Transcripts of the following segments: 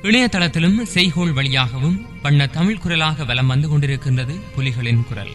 இணையதளத்திலும் செய்கோள் வழியாகவும் வண்ண தமிழ் குரலாக வலம் வந்து கொண்டிருக்கின்றது புலிகளின் குரல்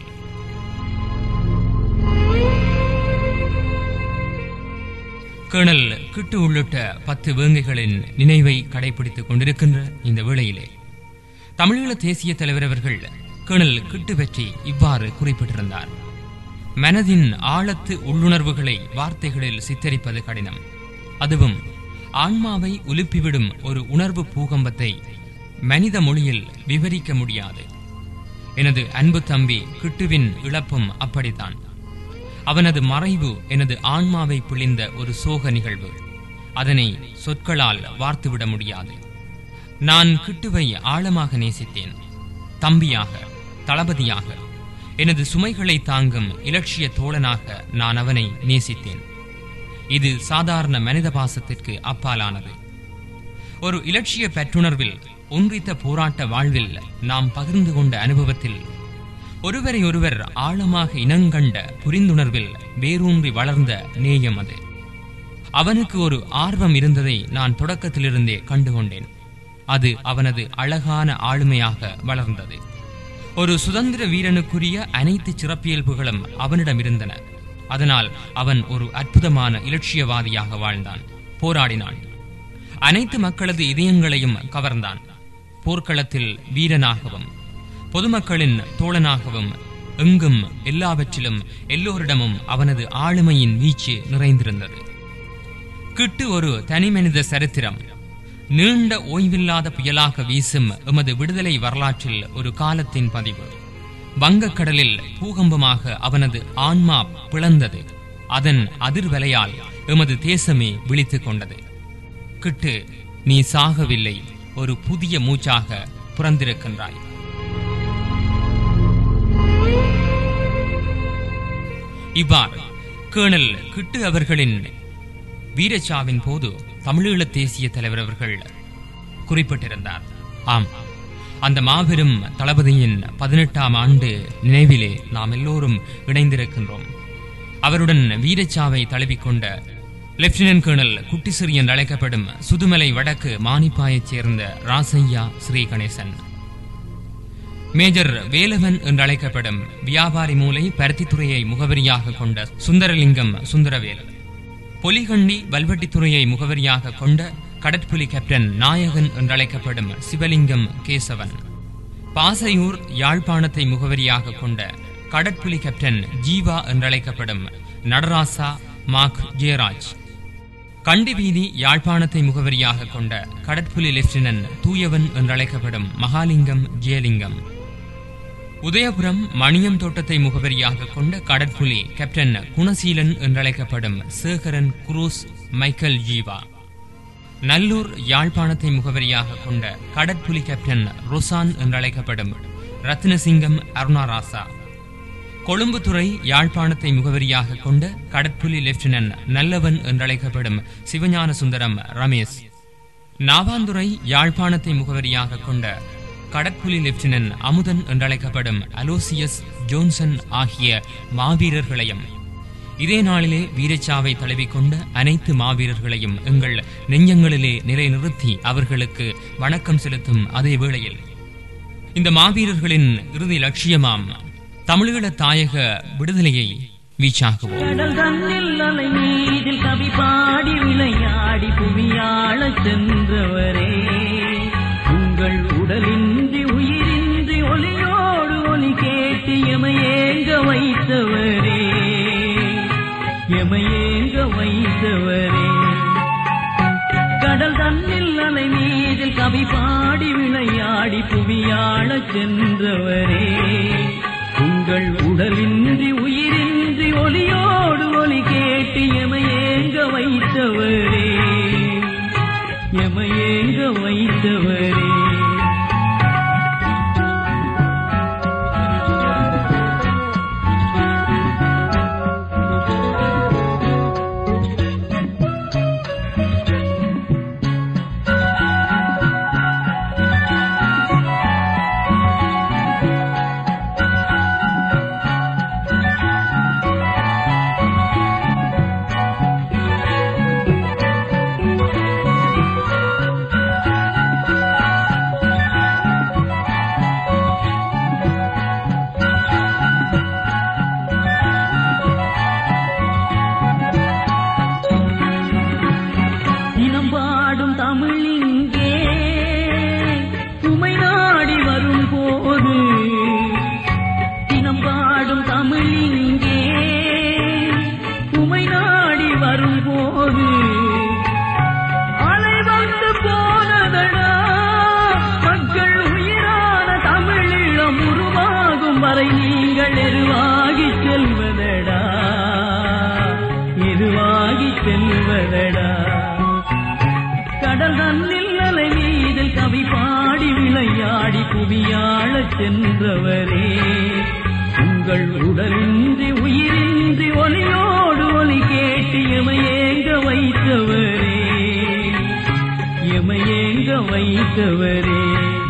கேணல் கிட்டு உள்ளிட்ட பத்து வேங்கைகளின் நினைவை கடைபிடித்துக் கொண்டிருக்கின்ற இந்த வேளையிலே தமிழீழ தேசிய தலைவர் அவர்கள் கேணல் கிட்டு பற்றி இவ்வாறு குறிப்பிட்டிருந்தார் மனதின் ஆழத்து உள்ளுணர்வுகளை வார்த்தைகளில் சித்தரிப்பது கடினம் அதுவும் ஆன்மாவை உலுப்பிவிடும் ஒரு உணர்வு பூகம்பத்தை மனித மொழியில் விவரிக்க முடியாது எனது அன்பு தம்பி கிட்டுவின் இழப்பும் அப்படித்தான் அவனது மறைவு எனது ஆன்மாவை பிழிந்த ஒரு சோக நிகழ்வு அதனை சொற்களால் வார்த்துவிட முடியாது நான் கிட்டுவை ஆழமாக நேசித்தேன் தம்பியாக தளபதியாக எனது சுமைகளை தாங்கும் இலட்சிய தோழனாக நான் அவனை நேசித்தேன் இது சாதாரண மனித பாசத்திற்கு அப்பாலானது ஒரு இலட்சிய பெற்றுணர்வில் ஒன்றித்த போராட்ட வாழ்வில் நாம் பகிர்ந்து கொண்ட அனுபவத்தில் ஒருவரை ஒருவர் ஆழமாக இனங்கண்ட புரிந்துணர்வில் வேரூன்றி வளர்ந்த நேயம் அது அவனுக்கு ஒரு ஆர்வம் இருந்ததை நான் தொடக்கத்திலிருந்தே கண்டுகொண்டேன் அது அவனது அழகான ஆளுமையாக வளர்ந்தது ஒரு சுதந்திர வீரனுக்குரிய அனைத்து சிறப்பியல்புகளும் அவனிடம் இருந்தன அதனால் அவன் ஒரு அற்புதமான இலட்சியவாதியாக வாழ்ந்தான் போராடினான் அனைத்து மக்களது இதயங்களையும் கவர்ந்தான் போர்க்களத்தில் வீரனாகவும் பொதுமக்களின் தோழனாகவும் எங்கும் எல்லாவற்றிலும் எல்லோரிடமும் அவனது ஆளுமையின் வீச்சு நிறைந்திருந்தது கிட்டு ஒரு தனிமனித சரித்திரம் நீண்ட ஓய்வில்லாத புயலாக வீசும் எமது விடுதலை வரலாற்றில் ஒரு காலத்தின் பதிவு வங்கக்கடலில் பூகம்பமாக அவனது ஆன்மா பிளந்தது அதன் அதிர்வலையால் எமது தேசமே விழித்துக் கொண்டது கிட்டு நீ சாகவில்லை ஒரு புதிய மூச்சாக புறந்திருக்கின்றாய் இவ்வாறு கேணல் கிட்டு அவர்களின் வீரச்சாவின் போது தமிழீழ தேசிய தலைவர் அவர்கள் குறிப்பிட்டிருந்தார் ஆம் அந்த மாபெரும் தளபதியின் பதினெட்டாம் ஆண்டு நினைவிலே நாம் எல்லோரும் இணைந்திருக்கின்றோம் அவருடன் வீரச்சாவை தழுவிக்கொண்ட லெப்டினன்ட் கேர்னல் குட்டிசிறி என்று அழைக்கப்படும் சுதுமலை வடக்கு மானிப்பாயைச் சேர்ந்த ராசையா ஸ்ரீ கணேசன் மேஜர் வேலவன் என்று அழைக்கப்படும் வியாபாரி மூலை பருத்தித்துறையை முகவரியாக கொண்ட சுந்தரலிங்கம் சுந்தரவேல் பொலிகண்டி வல்வெட்டித்துறையை முகவரியாக கொண்ட கடற்புலி கேப்டன் நாயகன் என்றழைக்கப்படும் சிவலிங்கம் கேசவன் பாசையூர் யாழ்ப்பாணத்தை முகவரியாக கொண்ட கடற்புலி கேப்டன் ஜீவா என்றழைக்கப்படும் நடராசா மாக் ஜெயராஜ் கண்டி வீதி யாழ்ப்பாணத்தை முகவரியாக கொண்ட கடற்புலி லெப்டினன்ட் தூயவன் என்றழைக்கப்படும் மகாலிங்கம் ஜெயலிங்கம் உதயபுரம் மணியம் தோட்டத்தை முகவரியாக கொண்ட கடற்புலி கேப்டன் குணசீலன் என்றழைக்கப்படும் சேகரன் குரூஸ் மைக்கேல் ஜீவா நல்லூர் யாழ்ப்பாணத்தை முகவரியாக கொண்ட கடற்புலி கேப்டன் ரொசான் என்றழைக்கப்படும் ரத்னசிங்கம் அருணாராசா கொழும்புத்துறை யாழ்ப்பாணத்தை முகவரியாக கொண்ட கடற்புலி லெப்டினன்ட் நல்லவன் என்றழைக்கப்படும் சிவஞான சுந்தரம் ரமேஷ் நாவாந்துறை யாழ்ப்பாணத்தை முகவரியாக கொண்ட கடற்புலி லெப்டினன்ட் அமுதன் என்றழைக்கப்படும் அலோசியஸ் ஜோன்சன் ஆகிய மாவீரர்களையும் இதே நாளிலே வீரச்சாவை தழுவிக்கொண்ட அனைத்து மாவீரர்களையும் எங்கள் நெஞ்சங்களிலே நிலைநிறுத்தி அவர்களுக்கு வணக்கம் செலுத்தும் அதே வேளையில் இந்த மாவீரர்களின் இறுதி லட்சியமாம் தமிழீழ தாயக விடுதலையை வீச்சாக்குவோம் கடல் தன்னில் அலை மீதில் கவி பாடி விளையாடி புவியாள சென்றவரே உங்கள் உடலின்றி உயிரின்றி ஒளியோடு ஒளி கேட்டு எமையேங்க வைத்தவரே எமையேங்க வைத்தவரே கடல் தன்னில் அலை மீதில் கவி பாடி விளையாடி புவியாள சென்றவரே உங்கள் உடலின்றி உயிரின்றி ஒளியோடு ஒளி கேட்டு எமையேங்க வைத்தவரே எமையேங்க வைத்தவரே செல்வதடா மெதுவாகி செல்வதடா கடல் தன்னில் அலை மீதில் கவி பாடி விளையாடி புவியாழச் சென்றவரே உங்கள் உடலின்றி உயிரின்றி ஒலியோடு ஒலி கேட்டு எமையேங்க வைத்தவரே எமையேங்க வைத்தவரே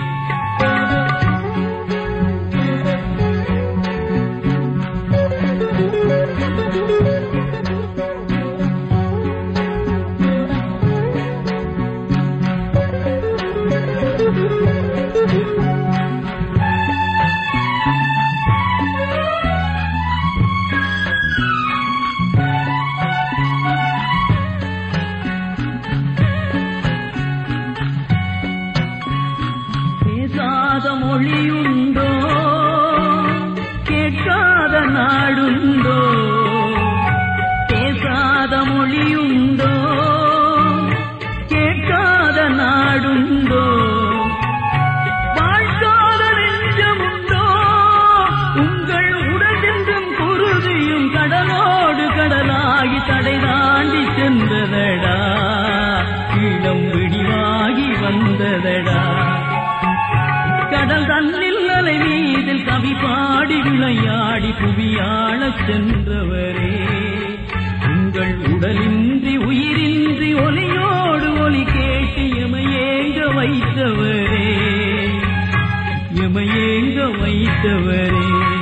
பேசாத மொழியுண்டோ கேட்காத நாடுண்டோ பேசாத மொழியுண்டோ கேட்காத நாடுண்டோ வாழ்க்காத நெஞ்சமுண்டோ உங்கள் உடலென்றும் குருதியும் கடலோடு கடலாகி தடை தாண்டி சென்றதடா இளம் விடிவாகி வந்ததடா கடல் தன்னில் அலை மீதில் கவி பாடி விளையாடி புவியாழச் சென்றவரே உங்கள் உடலின்றி உயிரின்றி ஒலியோடு ஒலி கேட்டு எமையேங்க வைத்தவரே எமையேங்க வைத்தவரே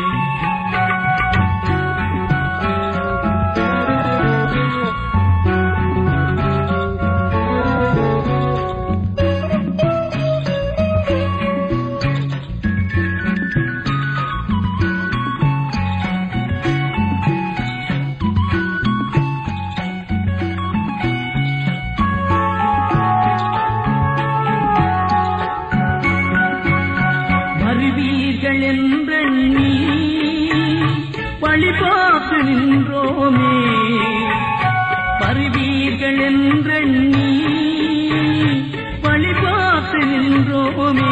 வருவீர்கள் என்றெண்ணி வழி பார்த்து நின்றோமே வருவீர்கள் என்றெண்ணி வழி பார்த்து நின்றோமே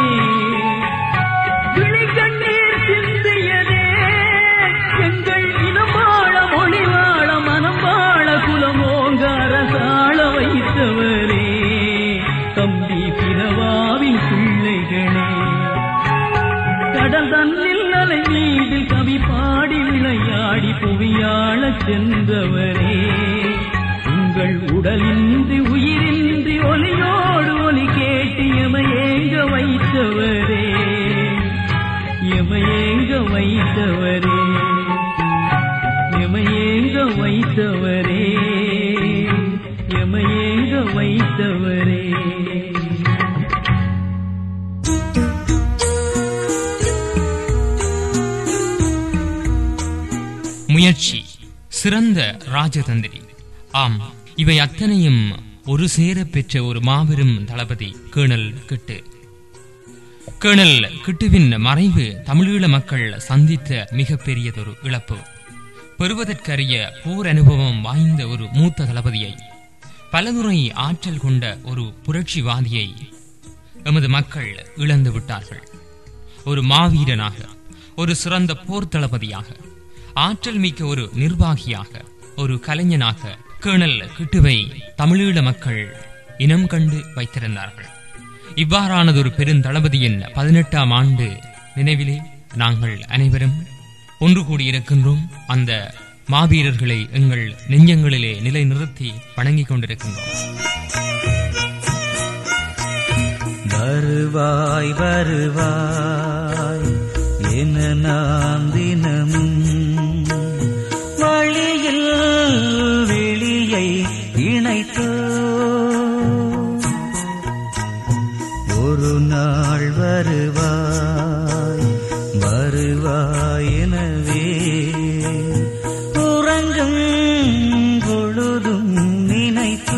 விழிகண்ணீர் சிந்தியதே எங்கள் இனம் வாழ மொழி வாழ மனம் வாழ குலமோங்க அரசாள வைத்தவரே தம்பி பிறவாவின் பிள்ளைகளே கடல் தன்னில் அலை மீதில் கவி பாடி விளையாடி புவியாழச் சென்றவரே உங்கள் உடலின்றி உயிரின்றி ஒலியோடு ஒலி கேட்டு எமையேங்க வைத்தவரே எமையேங்க வைத்தவரே எமையேங்க வைத்தவரே எமையேங்க வைத்தவரே முயற்சி சிறந்த ராஜதந்திரி ஆம் இவை அத்தனையும் ஒரு சேர பெற்ற ஒரு மாபெரும் தளபதி கேணல் கிட்டு கேணல் கிட்டுவின் மறைவு தமிழீழ மக்கள் சந்தித்த மிகப்பெரியதொரு இழப்பு பெறுவதற்கரிய போர் அனுபவம் வாய்ந்த ஒரு மூத்த தளபதியை பலதுறை ஆற்றல் கொண்ட ஒரு புரட்சிவாதியை எமது மக்கள் இழந்து விட்டார்கள் ஒரு மாவீரனாக ஒரு சிறந்த போர் தளபதியாக ஆற்றல் மிக்க ஒரு நிர்வாகியாக ஒரு கலைஞனாக கேணல் கிட்டுவை தமிழீழ மக்கள் இனம் கண்டு வைத்திருந்தார்கள் இவ்வாறானதொரு பெருந்தளபதியின் பதினெட்டாம் ஆண்டு நினைவிலே நாங்கள் அனைவரும் ஒன்று கூடியிருக்கின்றோம் அந்த மாவீரர்களை எங்கள் நெஞ்சங்களிலே நிலைநிறுத்தி வணங்கிக் கொண்டிருக்கின்றோம் வருவாய் வருவாய் என நாம் தினமும் வழியில் வெளியை இணைத்தோ ஒரு நாள் வருவாய் வருவாய் எனவே உறங்கும் பொழுதும் நினைத்தோ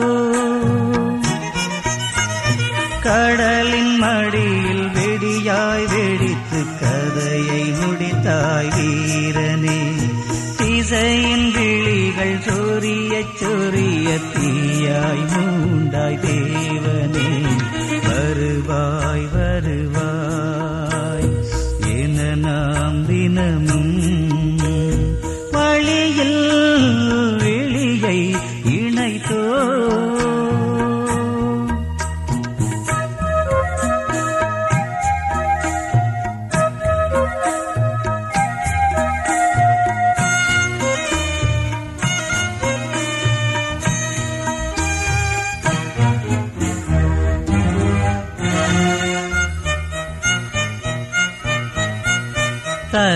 கடலின் மடியில் வெடியாய் வெடித்து கதையை முடித்தாய் வீரனே திசையின் விழிகள் சொரிய சொரிய தீயாய் மூண்டாய் தேவனே வருவாய் வருவாய் என நாம் தினமும்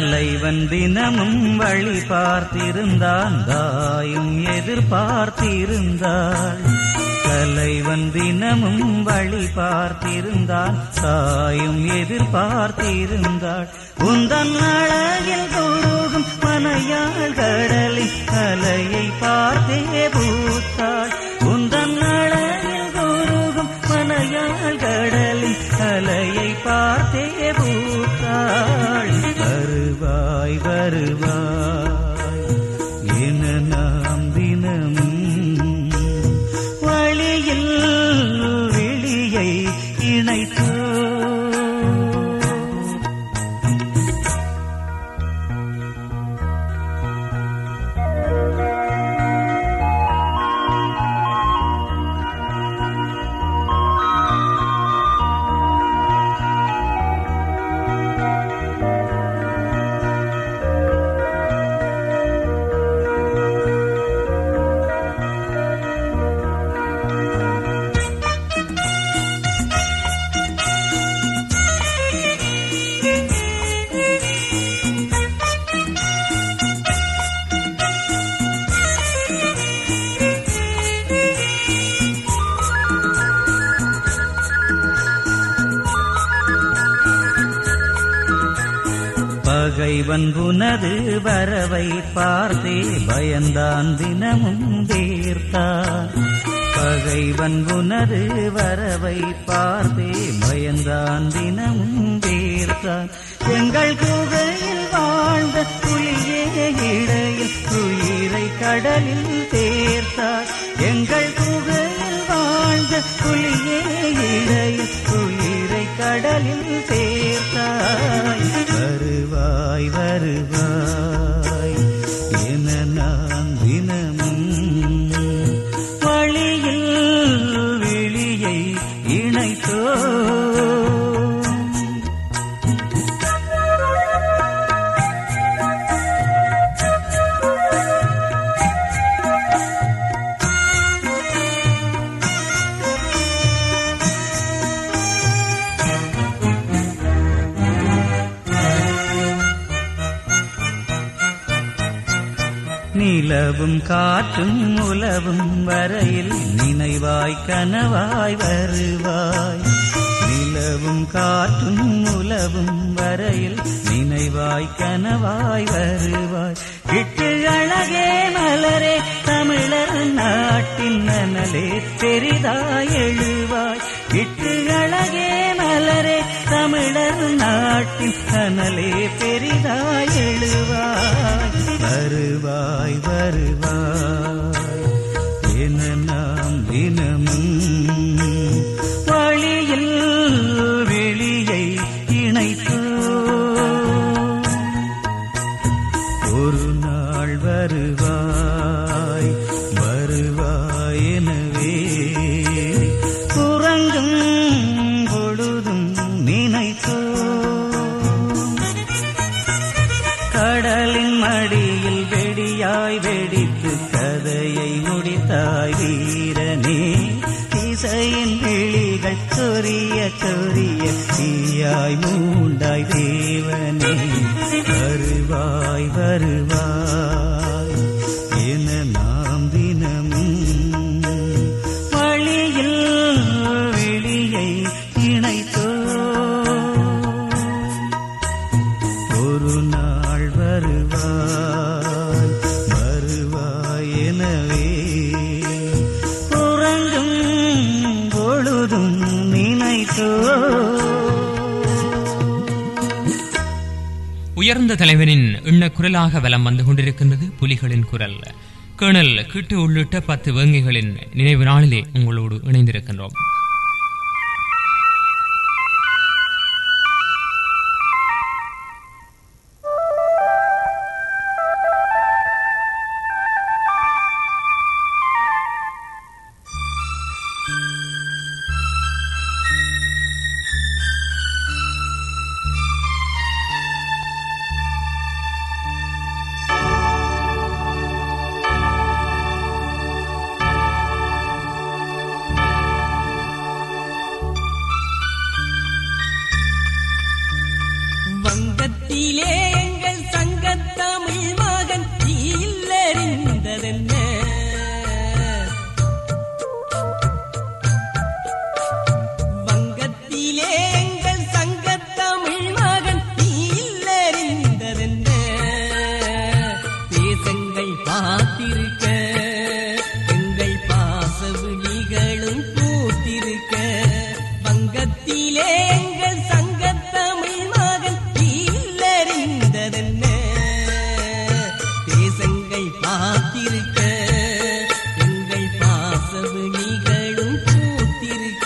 தலைவன் தினமும் வழி பார்த்திருந்தான் தாயும் எதிர்பார்த்திருந்தாள் தலைவன் தினமும் வழி பார்த்திருந்தான் தாயும் எதிர்பார்த்திருந்தாள் உந்தன் அழகில் குருகும் மனையாள் கடலின் அலையை பார்த்தே பூத்தாள் உந்தன் அழகில் குருகும் மனையாள் கடலின் அலையை பார்த்தே பூத்தாள் வருவாய் வருவாய் என நாம் தினமும் வழியில் விழியை இணைத்தோ பகைவன் புனது வரவை பார்த்தே பயந்தான் தினமும் வேர்த்தான் பகைவன் புனது வரவை பார்த்தே பயந்தான் தினமும் வேர்த்தான் எங்கள் குகையில் வாழ்ந்த புலியே இடையில் உயிரை கடலில் தேர்த்தார் எங்கள் குகையில் வாழ்ந்த புலியே இடையில் உயிரை கடலில் சேர்த்தாய் வருவாய் வருவாய் என நான் தினமும் வழியில் விழியை இணைத்தோ நிலவும் காற்றும் உலவும் வரையில் நினைவாய் கனவாய் வருவாய் நிலவும் காற்றும் உலவும் வரையில் நினைவாய் கனவாய் வருவாய் இட்டு அழகே மலரே தமிழர் நாட்டின் நனலே பெரிதாய் எழுவாய் இட்டு அழகே மலரே தமிழர் நாட்டின் கனலே பெரிதாய் எழுவாய் வருவாய் வருவாய் என நாம் தினமும் வழியில் வெளியை இணைத்தோ ஒரு நாள் வருவாய் வருவாய் எனவே உறங்கும் பொழுதும் நினைத்தோ கடலின் மடியில் வெடியாய் வெடித்து கதையை முடித்தாய் வீரனே இசையின் விழிகள் சொரிய சொரிய தீயாய் மூண்டாய் தேவனே வருவாய் வருவாய் என நாம் தினமும் வழியில் வெளியை இணைத்தோ ஒரு நாள் வருவாய் வருவாய் எனவே உறங்கும் பொழுதும் நினைத்தோ உயர்ந்த தலைவனின் எண்ண குரலாக வலம் வந்து கொண்டிருக்கின்றது புலிகளின் குரல் கேணல் கிட்டு உள்ளிட்ட பத்து வேங்கைகளின் நினைவு நாளிலே உங்களோடு இணைந்திருக்கின்றோம் பார்த்திருக்க எங்கள் பாச விழிகளும் பூத்திருக்க வங்கத்திலே எங்கள் சங்கத்தமிழ் மகன் இல்லறிந்ததென்ன தேசங்கள் பார்த்திருக்க எங்கள் பாச விழிகளும் பூத்திருக்க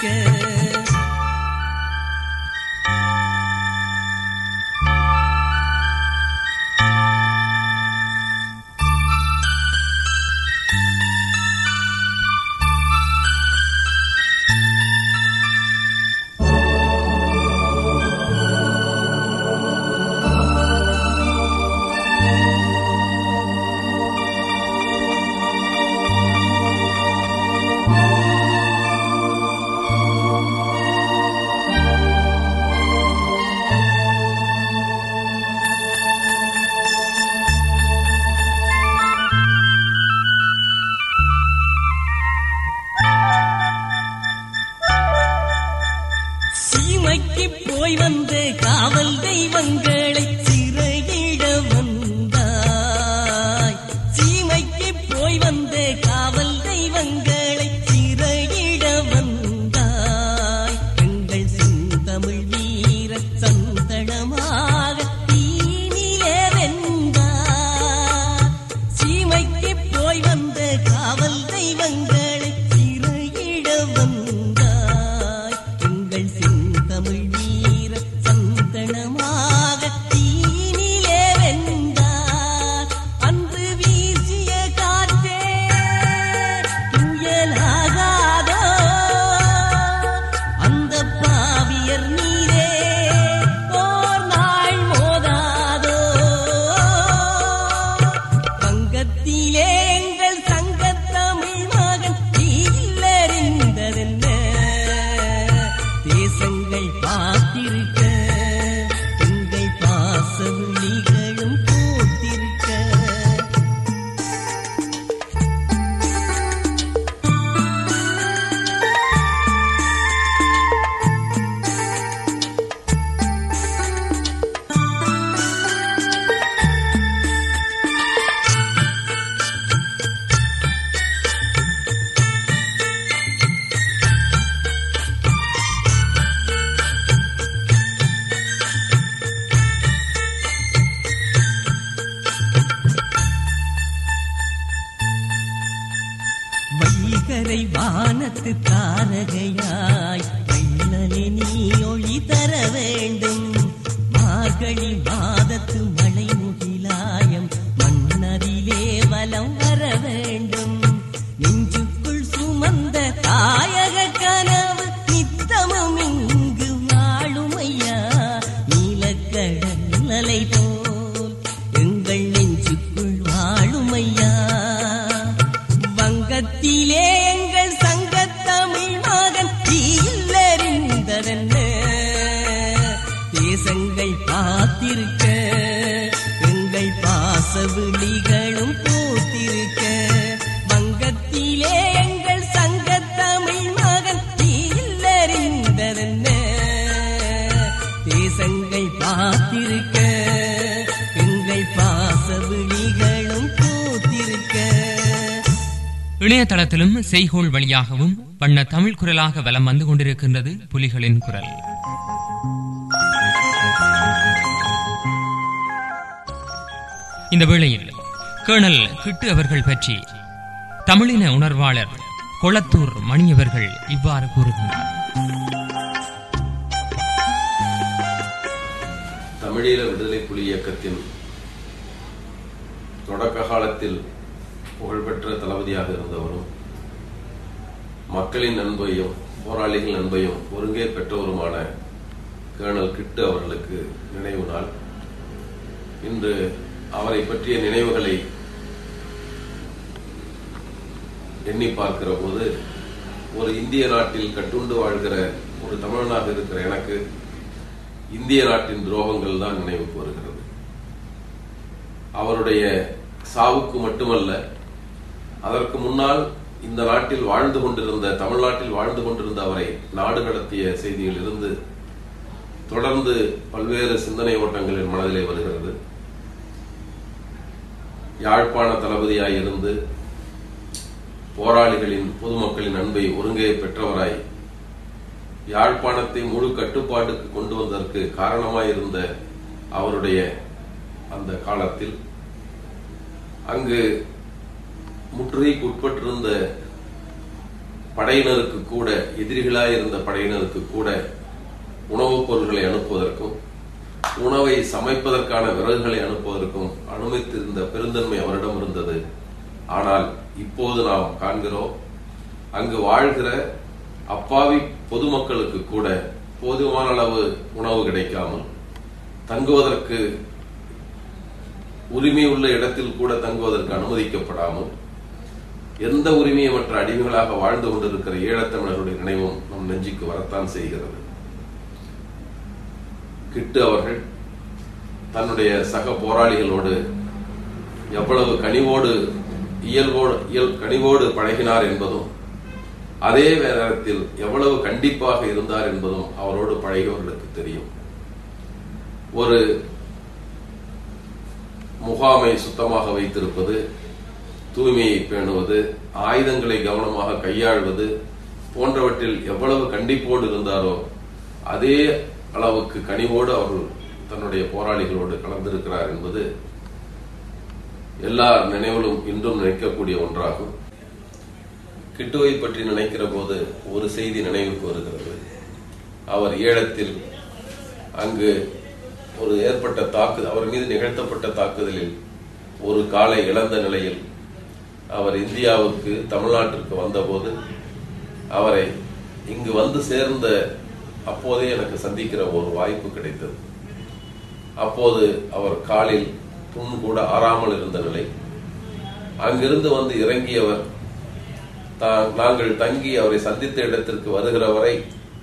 சீமைக்கு போய் வந்த காவல் தெய்வங்களை சிறையிட வந்தாய் சீமைக்கு போய் வந்த காவல் தெய்வங்களை சிறையிட வந்தாய் எங்கள் செந்தமிழ் வீர சந்தனமாக தீனிலே வெந்தார் சீமைக்கு போய் வந்த காவல் தெய்வங்களை சிறையிட வந்தாய் எங்கள் செந்தமிழ் வீர சந்தனமாக தீனிலே வெந்தார் அன்று வீசிய காற்றே புயலாகாதோ அந்த பாவியர் நீரே ஓர் நாள் மோதாதோ பங்கத்திலே எங்கள் சங்கத்தமிழ் மகன் இல்லறிந்ததென்ன தேசங்கள் பார்த்திருக்க எங்கள் பாச விழிகளும் பூத்திருக்க வைகரை வானத்து தாரகையாய் வெள்ளலே நீ ஒளி தர வேண்டும் மார்கழி மாதத்து மழை முகிலாயம் மன்னரிலே வலம் வர வேண்டும் நெஞ்சுக்குள் சுமந்த தாயக கனவு நித்தமும் இங்கு வாழுமையா நீலக்கடல் அலை போல் எங்கள் நெஞ்சுக்குள் வாழுமையா வங்கத்திலே எங்கள் சங்கத்தமிழ் மகன் இல்லறிந்ததென்ன தேசங்கள் பார்த்திருக்க எங்கள் பாச விழிகளும் பூத்திருக்க வங்கத்திலே எங்கள் சங்கத்தமிழ் மகன் இல்லறிந்ததென்ன தேசங்கள் பார்த்திருக்க எங்கள் பாச விழிகளும் பூத்திருக்க இணையதளத்திலும் செய்கோள் வழியாகவும் வண்ண தமிழ் குரலாக வலம் வந்து கொண்டிருக்கின்றது புலிகளின் குரல் இந்த வேளையில் கேர்னல் கிட்டு அவர்கள் பற்றி தமிழின உணர்வாளர் கொளத்தூர் மணி அவர்கள் இவ்வாறு கூறுகின்றார் தமிழீழ விடுதலை புலி இயக்கத்தின் தொடக்க காலத்தில் புகழ்பெற்ற தளபதியாக இருந்தவரும் மக்களின் அன்பையும் போராளிகள் அன்பையும் ஒருங்கே பெற்றவருமான கேர்னல் கிட்டு அவர்களுக்கு நினைவு நாள் இன்று அவரை பற்றிய நினைவுகளை எண்ணி பார்க்கிற போது ஒரு இந்திய நாட்டில் கட்டுண்டு வாழ்கிற ஒரு தமிழனாக இருக்கிற எனக்கு இந்திய நாட்டின் துரோகங்கள் தான் நினைவுக்கு வருகிறது அவருடைய சாவுக்கு மட்டுமல்ல அதற்கு முன்னால் இந்த நாட்டில் வாழ்ந்து கொண்டிருந்த தமிழ்நாட்டில் வாழ்ந்து கொண்டிருந்த அவரை நாடு கடத்திய செய்தியில் இருந்து தொடர்ந்து பல்வேறு சிந்தனை ஓட்டங்கள் என் மனதிலே வருகிறது யாழ்ப்பாண தளபதியாய் இருந்து போராளிகளின் பொதுமக்களின் அன்பை ஒருங்கே பெற்றவராய் யாழ்ப்பாணத்தை முழு கட்டுப்பாட்டுக்கு கொண்டு வந்ததற்கு காரணமாயிருந்த அவருடைய அந்த காலத்தில் அங்கு முற்றுகைக்கு உட்பட்டிருந்த படையினருக்கு கூட எதிரிகளாய் இருந்த படையினருக்கு கூட உணவுப் பொருட்களை அனுப்புவதற்கும் உணவை சமைப்பதற்கான விறகுகளை அனுப்புவதற்கும் அனுமதித்திருந்த பெருந்தன்மை அவரிடம் இருந்தது ஆனால் இப்போது நாம் காண்கிறோம் அங்கு வாழ்கிற அப்பாவி பொதுமக்களுக்கு கூட போதுமான அளவு உணவு கிடைக்காமல் தங்குவதற்கு உரிமை உள்ள இடத்தில் கூட தங்குவதற்கு அனுமதிக்கப்படாமல் எந்த உரிமையமற்ற அடிமைகளாக வாழ்ந்து கொண்டிருக்கிற ஈழத்தமிழர்களுடைய நினைவும் நம் நெஞ்சுக்கு வரத்தான் செய்கிறது கிட்டு அவர்கள் தன்னுடைய சக போராளிகளோடு எவ்வளவு கனிவோடு இயல்போடு இயல் கனிவோடு பழகினார் என்பதும் அதே நேரத்தில் எவ்வளவு கண்டிப்பாக இருந்தார் என்பதும் அவரோடு பழகியவர்களுக்கு தெரியும் ஒரு முகாமை சுத்தமாக வைத்திருப்பது தூய்மையை பேணுவது ஆயுதங்களை கவனமாக கையாள்வது போன்றவற்றில் எவ்வளவு கண்டிப்போடு இருந்தாரோ அதே அளவுக்கு கனிவோடு அவர்கள் தன்னுடைய போராளிகளோடு கலந்திருக்கிறார் என்பது எல்லார் நினைவிலும் இன்றும் நினைக்கக்கூடிய ஒன்றாகும் கிட்டுவை பற்றி நினைக்கிற போது ஒரு செய்தி நினைவுக்கு வருகிறது அவர் ஈழத்தில் அங்கு ஒரு ஏற்பட்ட தாக்குதல் அவர் மீது நிகழ்த்தப்பட்ட தாக்குதலில் ஒரு காலை இழந்த நிலையில் அவர் இந்தியாவுக்கு தமிழ்நாட்டிற்கு வந்தபோது அவரை இங்கு வந்து சேர்ந்த அப்போதே எனக்கு சந்திக்கிற ஒரு வாய்ப்பு கிடைத்தது அப்போது அவர் காலில் புண் கூட ஆறாமல் இருந்த நிலை அங்கிருந்து வந்து இறங்கியவர் தான் நாங்கள் தங்கி அவரை சந்தித்த இடத்திற்கு வருகிற வரை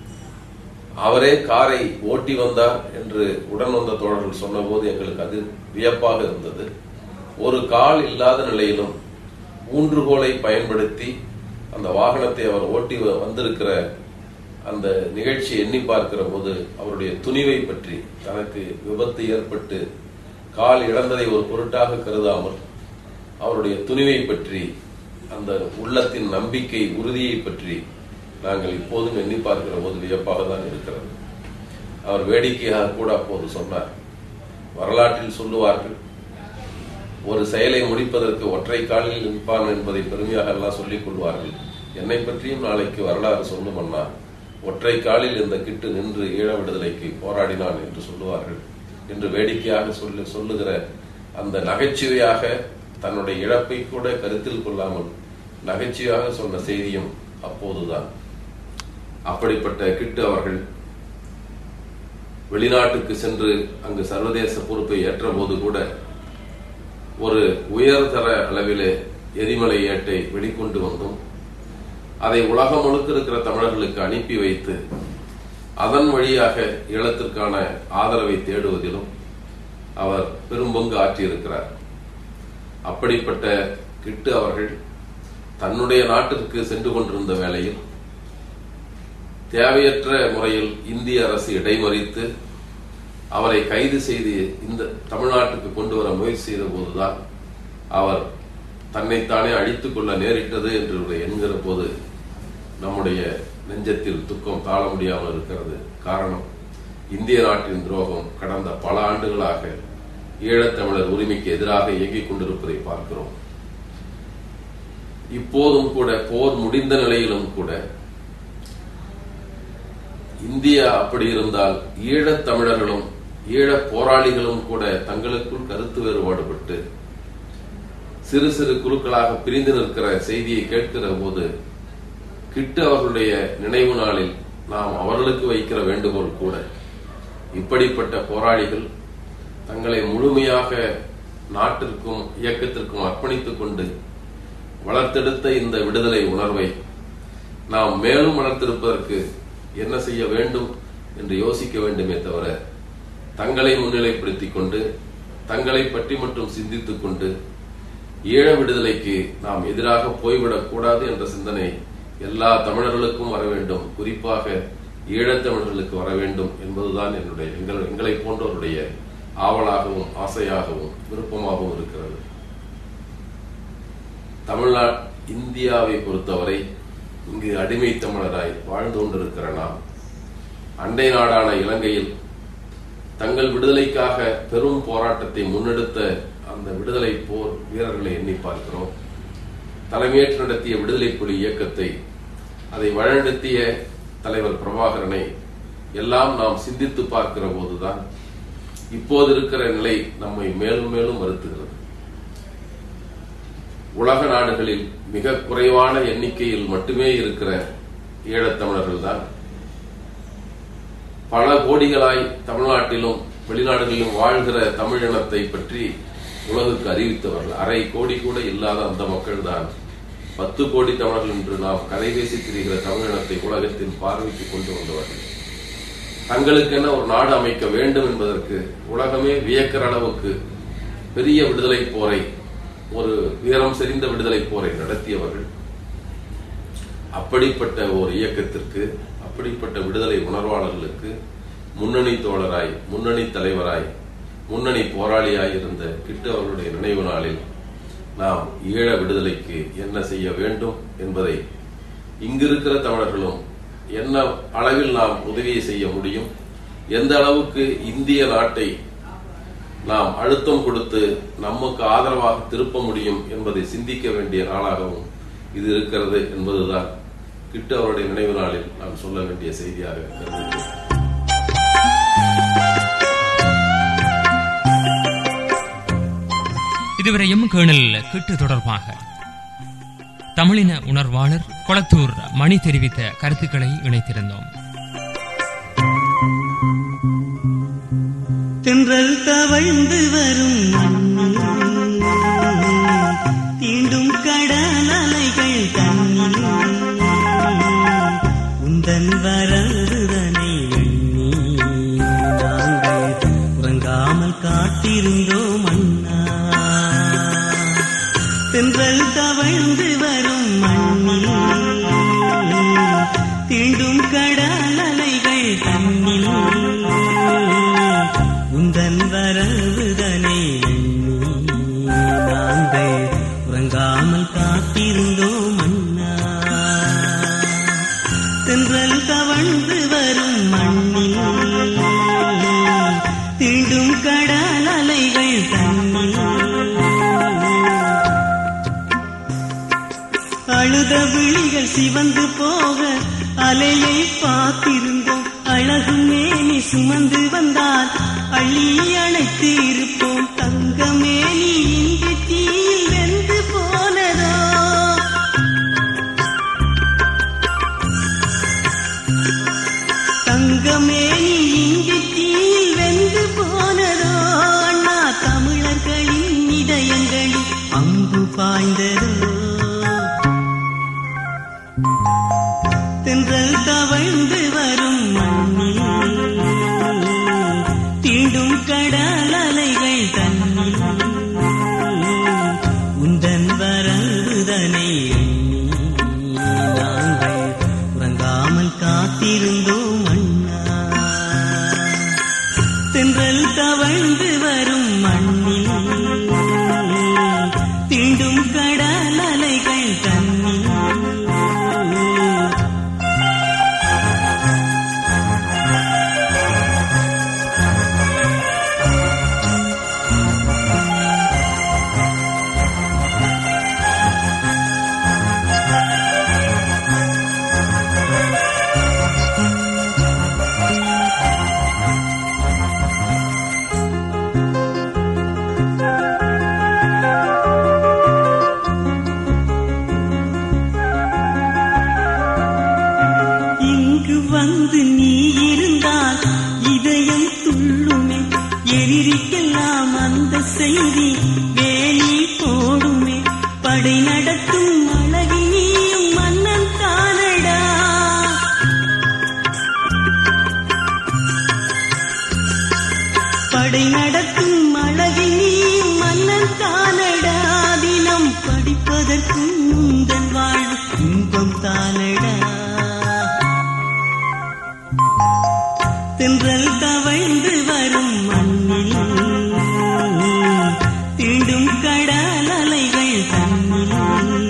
அவரே காரை ஓட்டி வந்தார் என்று உடன் வந்த தோழர்கள் சொன்னபோது எங்களுக்கு அது வியப்பாக இருந்தது ஒரு கால் இல்லாத நிலையிலும் ஊன்றுகோலை பயன்படுத்தி அந்த வாகனத்தை அவர் ஓட்டி வ- வந்திருக்கிற அந்த நிகழ்ச்சியை எண்ணி பார்க்கிற போது அவருடைய துணிவை பற்றி தனக்கு விபத்து ஏற்பட்டு கால் இழந்ததை ஒரு பொருட்டாக கருதாமல் அவருடைய துணிவை பற்றி அந்த உள்ளத்தின் நம்பிக்கை உறுதியை பற்றி நாங்கள் இப்போதும் எண்ணி பார்க்கிற போது வியப்பாக தான் இருக்கிறது அவர் வேடிக்கையாக கூட அப்போது சொன்னார் வரலாற்றில் சொல்லுவார்கள் ஒரு செயலை முடிப்பதற்கு ஒற்றை காலில் நிற்பான் என்பதை பெருமையாக எல்லாம் சொல்லிக் கொள்வார்கள் என்னை பற்றியும் நாளைக்கு வரலாறு சொல்லும் அண்ணா ஒற்றை காலில் இந்த கிட்டு நின்று ஈழ விடுதலைக்கு போராடினான் என்று சொல்லுவார்கள் என்று வேடிக்கையாக சொல்லு சொல்லுகிற அந்த நகைச்சுவையாக தன்னுடைய இழப்பை கூட கருத்தில் கொள்ளாமல் நகைச்சுவையாக சொன்ன செய்தியும் அப்போதுதான் அப்படிப்பட்ட கிட்டு அவர்கள் வெளிநாட்டுக்கு சென்று அங்கு சர்வதேச பொறுப்பை ஏற்ற போது கூட ஒரு உயர்தர அளவிலே எரிமலை ஏட்டை வெளிக்கொண்டு வந்தும் அதை உலகம் முழுக்க இருக்கிற தமிழர்களுக்கு அனுப்பி வைத்து அதன் வழியாக ஈழத்திற்கான ஆதரவை தேடுவதிலும் அவர் பெரும்பங்கு ஆற்றியிருக்கிறார் அப்படிப்பட்ட கிட்டு அவர்கள் தன்னுடைய நாட்டிற்கு சென்று கொண்டிருந்த வேளையில் தேவையற்ற முறையில் இந்திய அரசு இடைமறித்து அவரை கைது செய்து இந்த தமிழ்நாட்டுக்கு கொண்டு வர முயற்சி செய்த போதுதான் அவர் தன்னைத்தானே அழித்துக் கொள்ள நேரிட்டது என்று இவர் என்கிற போது நம்முடைய நெஞ்சத்தில் துக்கம் தாழ முடியாமல் இருக்கிறது காரணம் இந்திய நாட்டின் துரோகம் கடந்த பல ஆண்டுகளாக ஈழத்தமிழர் உரிமைக்கு எதிராக இயங்கிக் கொண்டிருப்பதை பார்க்கிறோம் இப்போதும் கூட போர் முடிந்த நிலையிலும் கூட இந்தியா அப்படி இருந்தால் ஈழத் தமிழர்களும் ஈழப் போராளிகளும் கூட தங்களுக்குள் கருத்து வேறுபாடுபட்டு சிறு சிறு குழுக்களாக பிரிந்து நிற்கிற செய்தியை கேட்கிற போது கிட்டு அவர்களுடைய நினைவு நாளில் நாம் அவர்களுக்கு வைக்கிற வேண்டுகோள் கூட இப்படிப்பட்ட போராளிகள் தங்களை முழுமையாக நாட்டிற்கும் இயக்கத்திற்கும் அர்ப்பணித்துக் கொண்டு வளர்த்தெடுத்த இந்த விடுதலை உணர்வை நாம் மேலும் வளர்த்திருப்பதற்கு என்ன செய்ய வேண்டும் என்று யோசிக்க வேண்டுமே தவிர தங்களை முன்னிலைப்படுத்திக் கொண்டு தங்களை பற்றி மட்டும் சிந்தித்துக் கொண்டு ஈழ விடுதலைக்கு நாம் எதிராக போய்விடக் கூடாது என்ற சிந்தனை எல்லா தமிழர்களுக்கும் வர வேண்டும் குறிப்பாக ஈழத்தமிழர்களுக்கு வர வேண்டும் என்பதுதான் என்னுடைய எங்கள் எங்களை போன்றவருடைய ஆவலாகவும் ஆசையாகவும் விருப்பமாகவும் இருக்கிறது தமிழ்நா இந்தியாவை பொறுத்தவரை இங்கு அடிமை தமிழராய் வாழ்ந்து கொண்டிருக்கிற நாம் அண்டை நாடான இலங்கையில் தங்கள் விடுதலைக்காக பெரும் போராட்டத்தை முன்னெடுத்த அந்த விடுதலை போர் வீரர்களை எண்ணி பார்க்கிறோம் தலைமையேற்று நடத்திய விடுதலை புலி இயக்கத்தை அதை வழிநடத்திய தலைவர் பிரபாகரனை எல்லாம் நாம் சிந்தித்து பார்க்கிற போதுதான் இப்போது இருக்கிற நிலை நம்மை மேலும் மேலும் வருத்துகிறது உலக நாடுகளில் மிக குறைவான எண்ணிக்கையில் மட்டுமே இருக்கிற ஈழத்தமிழர்கள் தான் பல கோடிகளாய் தமிழ்நாட்டிலும் வெளிநாடுகளிலும் வாழ்கிற தமிழ் இனத்தை பற்றி உலகுக்கு அறிவித்தவர்கள் அரை கோடி கூட இல்லாத அந்த மக்கள் தான் பத்து கோடி தமிழர்கள் என்று நாம் கதை பேசி திரிகிற தமிழினத்தை உலகத்தின் பார்வைக்கு கொண்டு வந்தவர்கள் தங்களுக்கென ஒரு நாடு அமைக்க வேண்டும் என்பதற்கு உலகமே வியக்கிற அளவுக்கு பெரிய விடுதலை போரை ஒரு வீரம் செறிந்த விடுதலை போரை நடத்தியவர்கள் அப்படிப்பட்ட ஒரு இயக்கத்திற்கு அப்படிப்பட்ட விடுதலை உணர்வாளர்களுக்கு முன்னணி தோழராய் முன்னணி தலைவராய் முன்னணி போராளியாய் இருந்த கிட்டு அவர்களுடைய நினைவு நாளில் நாம் ஈழ விடுதலைக்கு என்ன செய்ய வேண்டும் என்பதை இங்கிருக்கிற தமிழர்களும் என்ன அளவில் நாம் உதவியை செய்ய முடியும் எந்த அளவுக்கு இந்திய நாட்டை நாம் அழுத்தம் கொடுத்து நமக்கு ஆதரவாக திருப்ப முடியும் என்பதை சிந்திக்க வேண்டிய நாளாகவும் இது இருக்கிறது என்பதுதான் கிட்டு அவருடைய நினைவு நாளில் நான் சொல்ல வேண்டிய செய்தியாக கருதுகிறேன் இதுவரையும் கேணல் கிட்டு தொடர்பாக தமிழின உணர்வாளர் கொளத்தூர் மணி தெரிவித்த கருத்துக்களை இணைத்திருந்தோம் தென்றல் தவழ்ந்து வரும் மண்ணில் தீண்டும் கடல் அலைகள் தண்ணில் உந்தன் வரவுதனை எண்ணி நாங்கள் உறங்காமல் காத்திருந்தோம் அண்ணா தென்றல் தவழ்ந்து வரும் மண்ணில் தீண்டும் கடல் அலைகள் தண்ணில் உந்தன் வரவுதனை எண்ணி நாங்கள் உறங்காமல் காத்திருந்தோம் அண்ணா தென்றல் தவழ்ந்து வரும் மண்ணில் தீண்டும் கடல் அலைகள் தண்ணில் அழுத விழிகள் சிவந்து போக அலையை பார்த்திருந்தோம் அழகு மேனி சுமந்து வந்தால் அள்ளி அணைத்து இருப்போம் தங்கமேனி இங்கு தீயில் வெந்து போனதோ தங்கமேனி இங்கு தீயில் வெந்து போனதோ அண்ணா தமிழர்களின் இதயங்களில் அம்பு பாய்ந்ததோ தென்றல் தவழ்ந்து வரும் மண்ணில் தீண்டும் கடல் அலைகள் தண்ணில் உந்தன் வரவுதனை எண்ணி நாங்கள் உறங்காமல் காத்திருந்தோம் அண்ணா தென்றல் தவழ்ந்து வரும் மண்ணில் தீண்டும் கடல் அலைகள் தண்ணில் இங்கு வந்து நீ இருந்தால் இதயம் துள்ளுமே எரிரிக்கெல்லாம் அந்த செய்தி வேலி போடுமே படை நடத்தும் அழகினியும் மன்னன் தானடா படை நடத்தும் அழகினியும் மன்னன் தானடா தினம் படிப்பதற்கும் முந்தன் வாழ்வு இன்பம் தானடா தென்றல் தவழ்ந்து வரும் மண்ணில் தீண்டும் கடல் அலைகள் தண்ணில்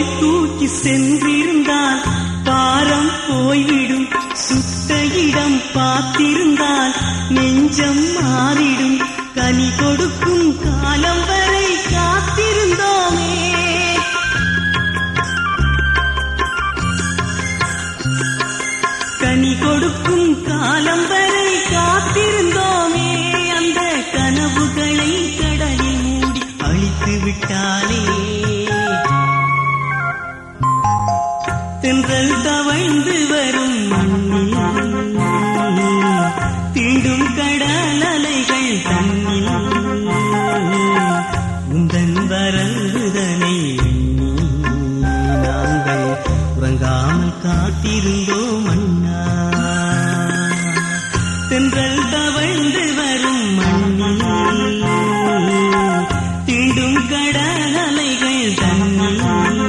தூக்கி சென்றிருந்தால் பாரம் போய்விடும் சுட்ட இடம் பார்த்திருந்தால் நெஞ்சம் மாறிடும் கனி கொடுக்கும் காலம் வரை காத்திருந்தோமே கனி கொடுக்கும் காலம் வரை காத்திருந்தோமே அந்த கனவுகளை கடலில் மூடி அழித்து விட்டாலே தென்றல் தவழ்ந்து வரும் மண்ணில் தீண்டும் கடல் அலைகள் தண்ணில் உந்தன் வரங்குதனை எண்ணி நாங்கள் உறங்காமல் காத்திருந்தோம் அண்ணா தென்றல் தவழ்ந்து வரும் மண்ணில் தீண்டும் கடல் அலைகள் தண்ணில்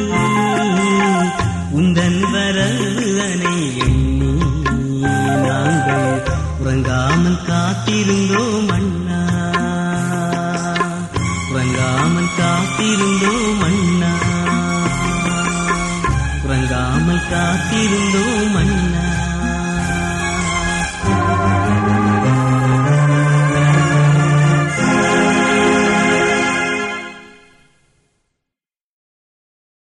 உந்தன் வரவு அணை எண்ணி நாங்கள் உறங்காமல் காத்திருந்தோம் அண்ணா உறங்காமல் காத்திருந்தோம் அண்ணா உறங்காமல் காத்திருந்தோம் அண்ணா